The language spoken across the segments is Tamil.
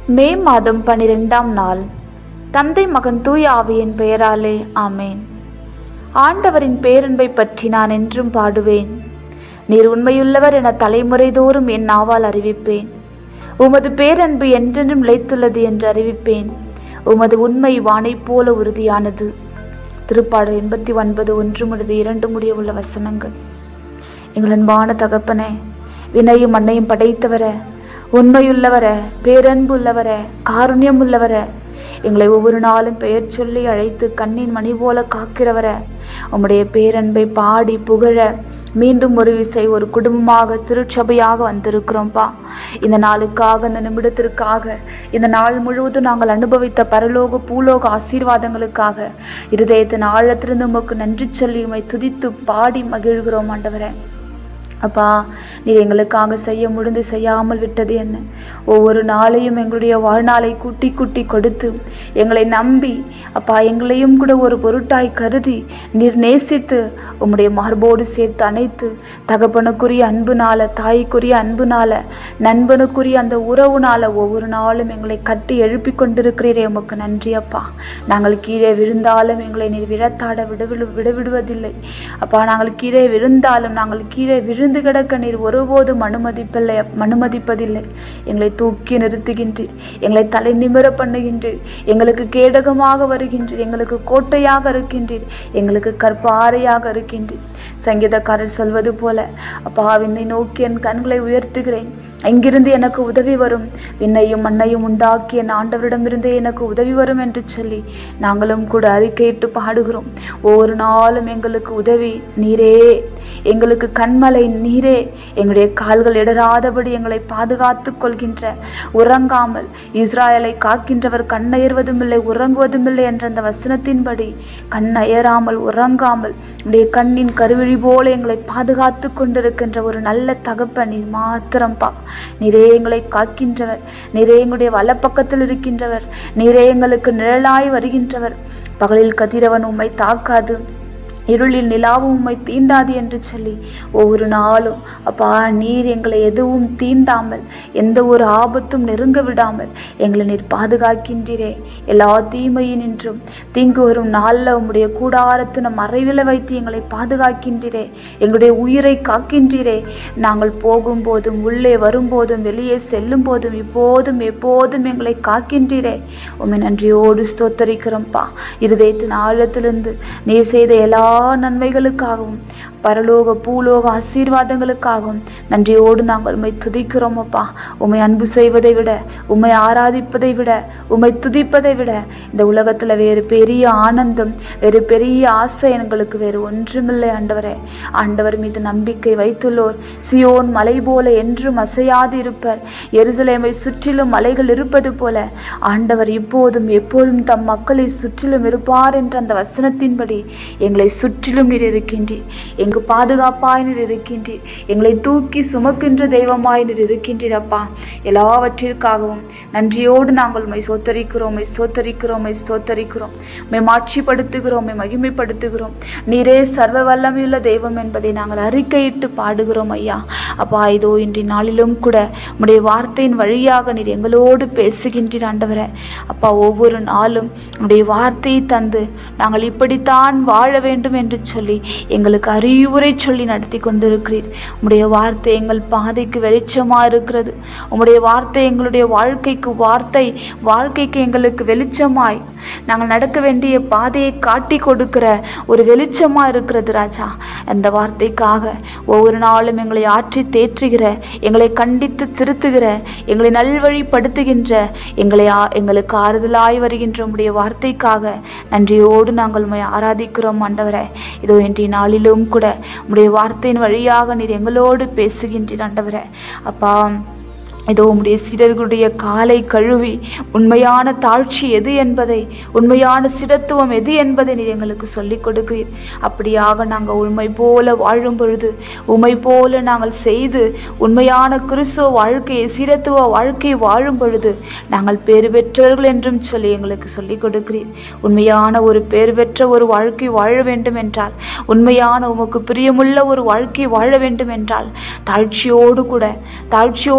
மே மாதம் பனிரெண்டாம் நாள் தந்தை மகன் தூய ஆவியின் பெயராலே ஆமேன் ஆண்டவரின் பேரன்பை பற்றி நான் என்றும் பாடுவேன் நீர் உண்மையுள்ளவர் என தலைமுறை தோறும் என் நாவால் அறிவிப்பேன் உமது பேரன்பு என்றென்றும் நிலைத்துள்ளது என்று அறிவிப்பேன் உமது உண்மை வானைப் போல உறுதியானது திருப்பாடல் எண்பத்தி ஒன்பது ஒன்று முதல் இரண்டு முடிய உள்ள வசனங்கள் எங்கள் அன்பான தகப்பனே வினையும் மண்ணையும் படைத்தவர உண்மையுள்ளவர பேரன்பு உள்ளவர காருண்யம் உள்ளவர எங்களை ஒவ்வொரு நாளும் பெயர் சொல்லி அழைத்து கண்ணின் மணி போல காக்கிறவர உம்முடைய பேரன்பை பாடி புகழ மீண்டும் ஒரு விசை ஒரு குடும்பமாக திருச்சபையாக வந்திருக்கிறோம்ப்பா இந்த நாளுக்காக இந்த நிமிடத்திற்காக இந்த நாள் முழுவதும் நாங்கள் அனுபவித்த பரலோக பூலோக ஆசீர்வாதங்களுக்காக இருதயத்தின் ஆழத்திலிருந்து உமக்கு நன்றி சொல்லி உம்மை துதித்து பாடி மகிழ்கிறோம் ஆண்டவரே அப்பா நீர் எங்களுக்காக செய்ய முடிந்து செய்யாமல் விட்டது என்ன ஒவ்வொரு நாளையும் எங்களுடைய வாழ்நாளை கூட்டி கூட்டி கொடுத்து எங்களை நம்பி அப்பா எங்களையும் கூட ஒரு பொருட்டாய் கருதி நீர் நேசித்து உம்முடைய மார்போடு சேர்த்து அணைத்து தகப்பனுக்குரிய அன்புனால தாய்க்குரிய அன்புனால நண்பனுக்குரிய அந்த உறவுனால ஒவ்வொரு நாளும் எங்களை கட்டி எழுப்பி கொண்டிருக்கிறீரே உமக்கு நன்றி அப்பா நாங்கள் கீழே விழுந்தாலும் எங்களை நீர் விழத்தாட விடவிடு விடவிடுவதில்லை அப்பா நாங்கள் கீழே விழுந்தாலும் நாங்கள் கீழே விழுந்து கிடக்க நீர் ஒருபோதும் அனுமதிப்பில்லை அனுமதிப்பதில்லை எங்களை தூக்கி நிறுத்துகின்றீர் எங்களை தலை நிமிர பண்ணுகின்றீர் எங்களுக்கு கேடகமாக வருகின்றீர் எங்களுக்கு கோட்டையாக இருக்கின்றீர் எங்களுக்கு கற்பாறையாக இருக்கின்றீர் சங்கீதக்காரர் சொல்வது போல அப்பா விண்ணை நோக்கி என் கண்களை உயர்த்துகிறேன் எங்கிருந்து எனக்கு உதவி வரும் விண்ணையும் மண்ணையும் உண்டாக்கி என் ஆண்டவரிடமிருந்து எனக்கு உதவி வரும் என்று சொல்லி நாங்களும் கூட அறிக்கையிட்டு பாடுகிறோம் ஒவ்வொரு நாளும் எங்களுக்கு உதவி நீரே எங்களுக்கு கண்மலை நீரே எங்களுடைய கால்கள் இடராதபடி எங்களை பாதுகாத்து கொள்கின்ற உறங்காமல் இஸ்ராயலை காக்கின்றவர் கண்ணயர்வதும் இல்லை உறங்குவதும் இல்லை என்ற அந்த வசனத்தின்படி கண்ணயராமல் உறங்காமல் உடைய கண்ணின் கருவிழி போல எங்களை பாதுகாத்து கொண்டிருக்கின்ற ஒரு நல்ல தகப்பன் நீர் மாத்திரம்பா நீரே எங்களை காக்கின்றவர் நீரே எங்களுடைய வலப்பக்கத்தில் இருக்கின்றவர் நீரே எங்களுக்கு நிழலாய் வருகின்றவர் பகலில் கதிரவன் உம்மை தாக்காது இருளில் நிலாவும் உம்மை தீண்டாது என்று சொல்லி ஒவ்வொரு நாளும் அப்பா நீர் எங்களை எதுவும் தீண்டாமல் எந்த ஒரு ஆபத்தும் நெருங்க விடாமல் எங்களை நீர் பாதுகாக்கின்றீரே எல்லா தீமையினின்றும் தீங்கு வரும் நாளில் உம்முடைய கூடாரத்தின மறைவில் வைத்து எங்களை பாதுகாக்கின்றீரே எங்களுடைய உயிரை காக்கின்றீரே நாங்கள் போகும்போதும் உள்ளே வரும்போதும் வெளியே செல்லும் போதும் இப்போதும் எப்போதும் எங்களை காக்கின்றீரே உண்மை நன்றியோடு ஸ்தோத்தரிக்கிறோம்ப்பா இருதயத்தின் ஆழத்திலிருந்து நீ செய்த எல்லா நன்மைகளுக்காகவும் பரலோக பூலோக ஆசீர்வாதங்களுக்காகவும் நன்றியோடு நாங்கள் உம்மை துதிக்கிறோம் அப்பா உம்மை அன்பு செய்வதை விட உம்மை ஆராதிப்பதை விட உம்மை துதிப்பதை விட இந்த உலகத்தில் வேறு பெரிய ஆனந்தம் வேறு பெரிய ஆசை எங்களுக்கு வேறு ஒன்றுமில்லை ஆண்டவரே ஆண்டவர் மீது நம்பிக்கை வைத்துள்ளோர் சியோன் மலை போல என்றும் அசையாது இருப்பர் எருசலேமை சுற்றிலும் மலைகள் இருப்பது போல ஆண்டவர் இப்போதும் எப்போதும் தம் மக்களை சுற்றிலும் இருப்பார் என்ற அந்த வசனத்தின்படி எங்களை சுற்றிலும் நீர் இருக்கின்றீர் எங்கு பாதுகாப்பாய் நீர் இருக்கின்றீர் எங்களை தூக்கி சுமக்கின்ற தெய்வமாய் நீர் இருக்கின்றீர் அப்பா எல்லாவற்றிற்காகவும் நன்றியோடு நாங்கள் உம்மை சோத்தரிக்கிறோம் உம்மை சோத்தரிக்கிறோம் உம்மை சோத்தரிக்கிறோம் உம்மை மாட்சிப்படுத்துகிறோம் உம்மை மகிமைப்படுத்துகிறோம் நீரே சர்வ வல்லமையுள்ள தெய்வம் என்பதை நாங்கள் அறிக்கையிட்டு பாடுகிறோம் ஐயா அப்பா இதோ இன்றைய நாளிலும் கூட உம்முடைய வார்த்தையின் வழியாக நீர் எங்களோடு பேசுகின்றீர் ஆண்டவரே அப்பா ஒவ்வொரு நாளும் உம்முடைய வார்த்தையை தந்து நாங்கள் இப்படித்தான் வாழ வேண்டும் என்று சொல்லி எங்களுக்கு அறிவுரை சொல்லி நடத்தி கொண்டிருக்கிறீர் உம்முடைய வார்த்தை எங்கள் பாதைக்கு வெளிச்சமாக இருக்கிறது உம்முடைய வார்த்தை எங்களுடைய வாழ்க்கைக்கு வார்த்தை வாழ்க்கைக்கு எங்களுக்கு வெளிச்சமாய் நாங்கள் நடக்க வேண்டிய பாதையை காட்டி கொடுக்கிற ஒரு வெளிச்சமாக இருக்கிறது ராஜா அந்த வார்த்தைக்காக ஒவ்வொரு நாளும் எங்களை ஆற்றி தேற்றுகிற எங்களை கண்டித்து திருத்துகிற எங்களை நல்வழிப்படுத்துகின்ற எங்களை ஆ- எங்களுக்கு ஆறுதலாய் வருகின்ற உம்முடைய வார்த்தைக்காக நன்றியோடு நாங்கள் உம்மை ஆராதிக்கிறோம் ஆண்டவரே இதோ இன்றைய நாளிலும் கூட உம்முடைய வார்த்தையின் வழியாக நீர் எங்களோடு பேசுகின்றீர் ஆண்டவரே அப்பா இதோ உம்முடைய சீடர்களுடைய காலை கழுவி உண்மையான தாழ்ச்சி எது என்பதை உண்மையான சிடத்துவம் எது என்பதை நீர் எங்களுக்கு சொல்லிக் கொடுக்கிறீர் அப்படியாக நாங்கள் உண்மை போல வாழும் பொழுது உண்மை போல நாங்கள் செய்து உண்மையான கிறிஸ்துவ வாழ்க்கையை சீரத்துவ வாழ்க்கை வாழும் பொழுது நாங்கள் பேறு பெற்றவர்கள் என்றும் சொல்லி எங்களுக்கு சொல்லிக் கொடுக்கிறீர் உண்மையான ஒரு பேறு பெற்ற ஒரு வாழ்க்கை வாழ வேண்டும் என்றால் உண்மையான உமக்கு பிரியமுள்ள ஒரு வாழ்க்கை வாழ வேண்டும் என்றால் தாழ்ச்சியோடு கூட தாழ்ச்சியோடு கூட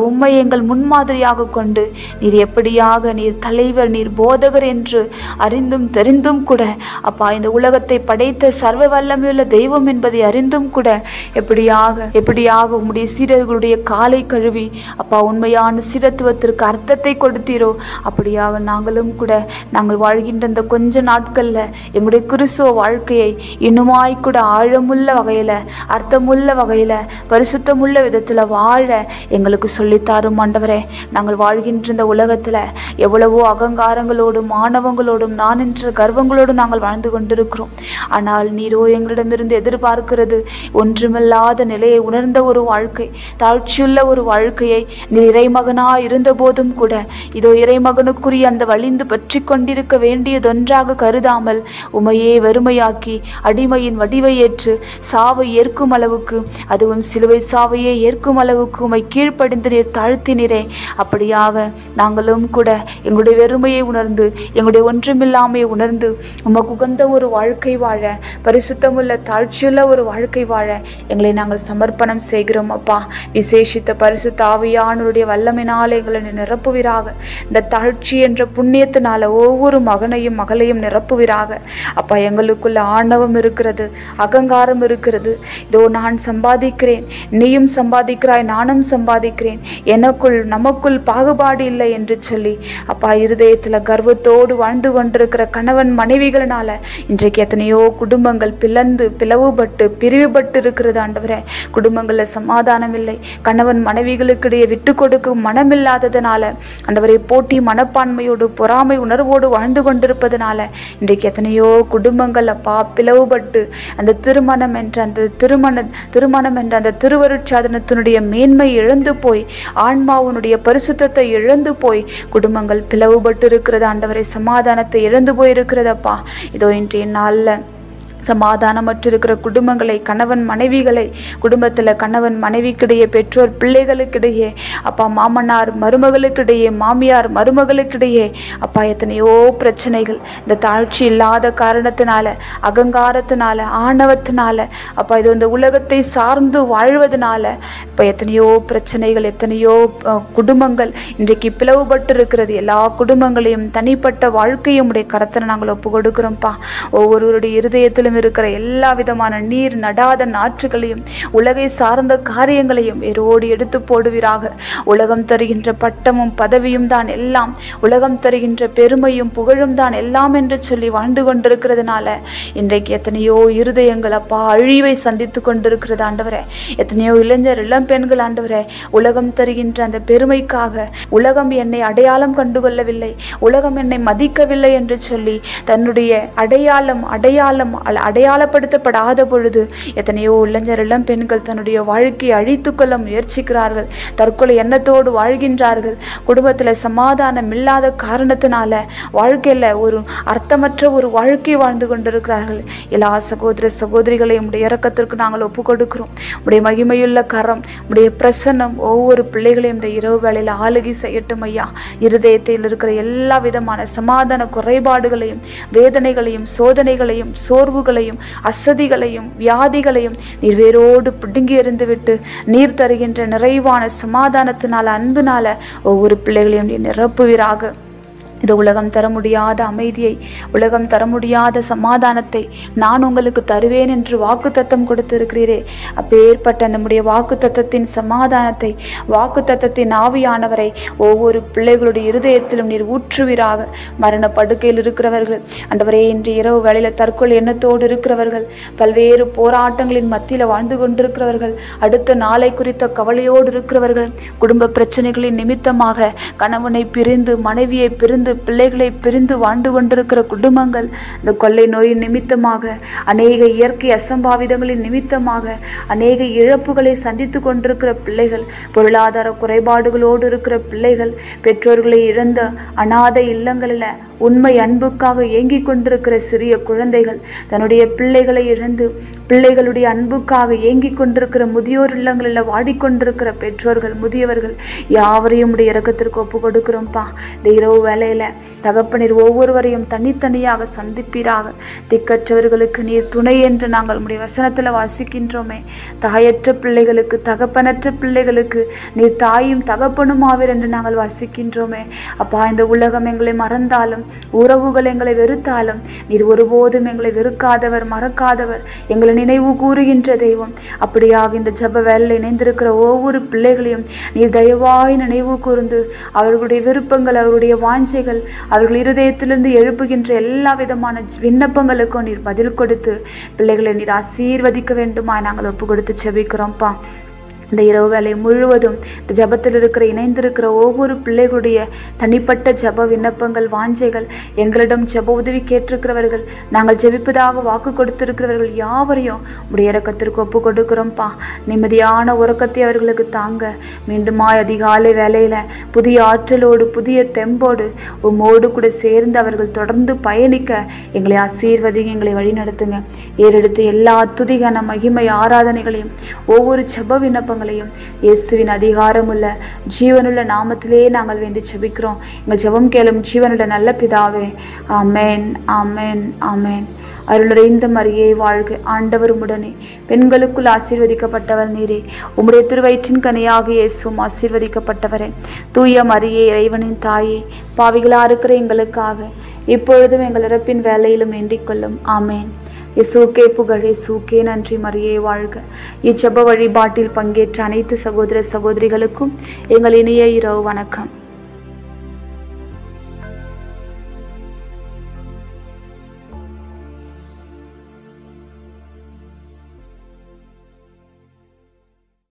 உம்மை எங்கள் முன்மாதிரியாக கொண்டு நீர் எப்படியாக நீர் தலைவர் நீர் போதகர் என்று அறிந்தும் தெரிந்தும் கூட அப்பா இந்த உலகத்தை படைத்த சர்வ வல்லமையுள்ள தெய்வம் என்பதை அறிந்தும் கூட எப்படியாக எப்படியாக உம்முடைய சீடர்களுடைய காலை கழுவி அப்பா உண்மையான சீரத்துவத்திற்கு அர்த்தத்தை கொடுத்தீரோ அப்படியாக நாங்களும் கூட நாங்கள் வாழ்கின்ற இந்த கொஞ்ச நாட்களில் எங்களுடைய கிறிஸ்துவ வாழ்க்கையை இன்னுமாய் கூட ஆழமுள்ள வகையில் அர்த்தமுள்ள வகையில் பரிசுத்தமுள்ள விதத்தில் வாழ எங்களுக்கு சொல்லித்தாரும் ஆண்டவரே நாங்கள் வாழ்கின்ற இந்த உலகத்தில் எவ்வளவோ அகங்காரங்களோடும் மாணவங்களோடும் நான் என்ற கர்வங்களோடும் நாங்கள் வாழ்ந்து கொண்டிருக்கிறோம் ஆனால் நீரோ எங்களிடமிருந்து எதிர்பார்க்கிறது ஒன்றுமில்லாத நிலையை உணர்ந்த ஒரு வாழ்க்கை தாழ்ச்சியுள்ள ஒரு வாழ்க்கையை நீர் இறைமகனா இருந்தபோதும் கூட இதோ இறைமகனுக்குரிய அந்த வழிந்து பற்றி கொண்டிருக்க வேண்டியதொன்றாக கருதாமல் உமையே வெறுமையாக்கி அடிமையின் வடிவை ஏற்று சாவை ஏற்கும் அளவுக்கு அதுவும் சிலுவை சாவையே ஏற்கும் அளவுக்கு உமை கீழ்ப்படிந்து நீர் தாழ்த்தினீரே அப்படியாக நாங்களும் கூட எங்களுடைய வெறுமையை உணர்ந்து எங்களுடைய ஒன்றுமில்லாமையை உணர்ந்து உமக்கு உகந்த ஒரு வாழ்க்கை வாழ பரிசுத்தமுள்ள தாழ்ச்சியுள்ள ஒரு வாழ்க்கை வாழ எங்களை நாங்கள் சமர்ப்பணம் செய்கிறோம் அப்பா விசேஷித்த பரிசுத்த ஆவியானவருடைய வல்லமினால் எங்களை நீர் நிரப்புவீராக இந்த தாழ்ச்சி என்ற புண்ணியத்தினால ஒவ்வொரு மகனையும் மகளையும் நிரப்புவீராக அப்பா எங்களுக்குள்ள ஆணவம் இருக்கிறது அகங்காரம் இருக்கிறது இதோ நான் சம்பாதிக்கிறேன் நீயும் சம்பாதிக்கிறாய் நானும் சம்பாதிக்கிறேன் எனக்குள் நமக்குள் பாகுபாடு இல்லை என்று சொல்லி அப்பா இருதயத்தில் கர்வத்தோடு வாழ்ந்து கொண்டிருக்கிற கணவன் மனைவிகளினால இன்றைக்கு எத்தனையோ குடும்பங்கள் பிளந்து பிளவுபட்டு பிரிவுபட்டு இருக்கிறது ஆண்டவரே குடும்பங்களில் சமாதானம் இல்லை கணவன் மனைவிகளுக்கிடையே விட்டு கொடுக்கும் மனமில்லாததுனால ஆண்டவரை போட்டி மனப்பான்மையோடு பொறாமை உணர்வோடு வாழ்ந்து கொண்டிருப்பதனால இன்றைக்கு எத்தனையோ குடும்பங்கள் அப்பா பிளவுபட்டு அந்த திருமணம் என்ற அந்த திருமண திருமணம் என்ற அந்த திருவருட்சாதனத்தினுடைய மேன்மை இழந்து போய் ஆன்மாவினுடைய பரிசுத்தத்தை இழந்து போய் குடும்பங்கள் பிளவுபட்டு இருக்கிறது ஆண்டவரை சமாதானத்தை இழந்து போயிருக்கிறதப்பா இதோ இன்றைய நாளில் சமாதானமற்றிருக்கிற குடும்பங்களை கணவன் மனைவிகளை குடும்பத்தில் கணவன் மனைவிக்கிடையே பெற்றோர் பிள்ளைகளுக்கிடையே அப்பா மாமனார் மருமகளுக்கிடையே மாமியார் மருமகளுக்கிடையே அப்பா எத்தனையோ பிரச்சனைகள் இந்த தாழ்ச்சி இல்லாத காரணத்தினால அகங்காரத்தினால ஆணவத்தினால அப்பா இது இந்த உலகத்தை சார்ந்து வாழ்வதனால இப்போ எத்தனையோ பிரச்சனைகள் எத்தனையோ அஹ், குடும்பங்கள் இன்றைக்கு பிளவுபட்டு இருக்கிறது எல்லா குடும்பங்களையும் தனிப்பட்ட வாழ்க்கையும் உடைய கரத்தில் நாங்கள் ஒப்பு கொடுக்குறோம்ப்பா ஒவ்வொருவருடைய இருதயத்திலும் இருக்கிற எல்லா விதமான நீர் நடாத நாற்றுகளையும் உலகை சார்ந்த காரியங்களையும் வேரோடு எடுத்து போடுவீராக உலகம் தருகின்ற பட்டமும் பதவியும் தான் எல்லாம் உலகம் தருகின்ற பெருமையும் புகழும் தான் எல்லாம் என்று சொல்லி வாழ்ந்து கொண்டிருக்கிறதுனால இன்றைக்கு எத்தனையோ இருதயங்கள் அப்பா அழிவை சந்தித்து கொண்டிருக்கிறது ஆண்டவரே எத்தனையோ இளைஞர் இளம் பெண்கள் ஆண்டவரே உலகம் தருகின்ற அந்த பெருமைக்காக உலகம் என்னை அடையாளம் கண்டுகொள்ளவில்லை உலகம் என்னை மதிக்கவில்லை என்று சொல்லி தன்னுடைய அடையாளம் அடையாளம் அல- அடையாளப்படுத்தப்படாத பொழுது எத்தனையோ இளைஞர் இளம் பெண்கள் தன்னுடைய வாழ்க்கையை அழித்துக் கொள்ள முயற்சிக்கிறார்கள் தற்கொலை எண்ணத்தோடு வாழ்கின்றார்கள் குடும்பத்தில் சமாதானம் இல்லாத காரணத்தினால வாழ்க்கையில் ஒரு அர்த்தமற்ற ஒரு வாழ்க்கை வாழ்ந்து கொண்டிருக்கிறார்கள் எல்லா சகோதர சகோதரிகளையும் உடைய இறக்கத்திற்கு நாங்கள் ஒப்பு கொடுக்கிறோம் உடைய மகிமையுள்ள கரம் உடைய பிரசன்னம் ஒவ்வொரு பிள்ளைகளையும் இந்த இரவு வேளையில் ஆளுகை செய்யட்டும் ஐயா இருதயத்தில் இருக்கிற எல்லா விதமான சமாதான குறைபாடுகளையும் வேதனைகளையும் சோதனைகளையும் சோர்வுகளையும் அசதிகளையும் வியாதிகளையும் நீர் வேரோடு பிடுங்கி எறிந்துவிட்டு நீர் தருகின்ற நிறைவான சமாதானத்தினால அன்பினால ஒவ்வொரு பிள்ளைகளையும் நீர் நிரப்புவீராக இது உலகம் தர முடியாத அமைதியை உலகம் தர முடியாத சமாதானத்தை நான் உங்களுக்கு தருவேன் என்று வாக்கு தத்தம் கொடுத்திருக்கிறீரே அப்பேற்பட்ட நம்முடைய வாக்கு தத்தத்தின் சமாதானத்தை வாக்கு தத்தத்தின் ஆவியானவரை ஒவ்வொரு பிள்ளைகளுடைய இருதயத்திலும் நீர் ஊற்றுவீராக மரண படுக்கையில் இருக்கிறவர்கள் அண்டவரே இன்று இரவு வேளையில் தற்கொலை எண்ணத்தோடு இருக்கிறவர்கள் பல்வேறு போராட்டங்களின் மத்தியில் வாழ்ந்து கொண்டிருக்கிறவர்கள் அடுத்த நாளை குறித்த கவலையோடு இருக்கிறவர்கள் குடும்ப பிரச்சனைகளின் நிமித்தமாக கணவனை பிரிந்து மனைவியை பிரிந்து பிள்ளைகளை பிரிந்து வாழ்ந்து கொண்டிருக்கிற குடும்பங்கள் இந்த கொள்ளை நோயின் நிமித்தமாக அநேக இயற்கை அசம்பாவிதங்களின் நிமித்தமாக அநேக இழப்புகளை சந்தித்து கொண்டிருக்கிற பிள்ளைகள் பொருளாதார குறைபாடுகளோடு இருக்கிற பிள்ளைகள் பெற்றோர்களை இழந்த அனாதை இல்லங்களில் உண்மை அன்புக்காக ஏங்கிக் கொண்டிருக்கிற சிறிய குழந்தைகள் தன்னுடைய பிள்ளைகளை இழந்து பிள்ளைகளுடைய அன்புக்காக ஏங்கிக் கொண்டிருக்கிற முதியோர் இல்லங்களில் வாடிக்கொண்டிருக்கிற பெற்றோர்கள் முதியவர்கள் யாவரையும் உடைய இறக்கத்திற்கு ஒப்பு கொடுக்கிறோம்ப்பா இந்த இரவு வேலையில் வேளையில தகப்பனீர் ஒவ்வொருவரையும் தனித்தனியாக சந்திப்பீராக திக்கற்றவர்களுக்கு நீர் துணை என்று நாங்கள் உடைய வசனத்தில் வாசிக்கின்றோமே தாயற்ற பிள்ளைகளுக்கு தகப்பனற்ற பிள்ளைகளுக்கு நீர் தாயும் தகப்பனுமாவீர் என்று நாங்கள் வாசிக்கின்றோமே அப்பா இந்த உலகம் எங்களை மறந்தாலும் உறவுகள் எங்களை வெறுத்தாலும் நீர் ஒருபோதும் எங்களை வெறுக்காதவர் மறக்காதவர் எங்களை நினைவு கூறுகின்ற தெய்வம் அப்படியாக இந்த ஜெப வேலையில் இணைந்திருக்கிற ஒவ்வொரு பிள்ளைகளையும் நீர் தயவாய் நினைவு கூர்ந்து அவர்களுடைய விருப்பங்கள் அவர்களுடைய வாஞ்சைகள் அவர்கள் இருதயத்திலிருந்து எழுப்புகின்ற எல்லா விதமான விண்ணப்பங்களுக்கும் நீர் பதில் கொடுத்து பிள்ளைகளை நீர் ஆசீர்வதிக்க வேண்டுமா நாங்கள் ஒப்பு கொடுத்து செபிக்கிறோம்ப்பா இந்த இரவு வேலை முழுவதும் இந்த ஜபத்தில் இருக்கிற இணைந்திருக்கிற ஒவ்வொரு பிள்ளைகளுடைய தனிப்பட்ட ஜப விண்ணப்பங்கள் வாஞ்சைகள் எங்களிடம் ஜப உதவி கேட்டிருக்கிறவர்கள் நாங்கள் ஜெபிப்பதாக வாக்கு கொடுத்திருக்கிறவர்கள் யாவரையும் உடைய இறக்கத்திற்கு ஒப்பு கொடுக்கிறோம்ப்பா நிம்மதியான உறக்கத்தை அவர்களுக்கு தாங்க மீண்டுமாய் அதிகாலை வேலையில் புதிய ஆற்றலோடு புதிய தெம்போடு உம்மோடு கூட சேர்ந்து அவர்கள் தொடர்ந்து பயணிக்க எங்களை ஆசீர்வதிங்க எங்களை வழிநடத்துங்க ஏறெடுத்து எல்லா துதிகன மகிமை ஆராதனைகளையும் ஒவ்வொரு ஜப விண்ணப்பங்களையும் இயேசுவின் அதிகாரமுள்ள ஜீவனுள்ள நாமத்திலே நாங்கள் வேண்டி ஜெபிக்கிறோம் எங்கள் ஜெபம் கேளும் ஜீவனுள்ள நல்ல பிதாவே ஆமென் ஆமென் ஆமென் அருளுரைந்த மரியே வாழ்க ஆண்டவர் உடனே பெண்களுக்குள் ஆசீர்வதிக்கப்பட்டவள் நீரே உம்முடைய திருவயிற்றின் கனியாக இயேசும் ஆசீர்வதிக்கப்பட்டவரே தூய மரியே இறைவனின் தாயே பாவிகளா இருக்கிற எங்களுக்காக இப்பொழுதும் எங்கள் இறப்பின் வேலையிலும் வேண்டிக் கொள்ளும் ஆமேன் இயேசுக்கே புகழ் இயேசுக்கே நன்றி மரியே வாழ்க இச்செப வழிபாட்டில் பங்கேற்ற அனைத்து சகோதர சகோதரிகளுக்கும் எங்கள் இனிய இரவு வணக்கம்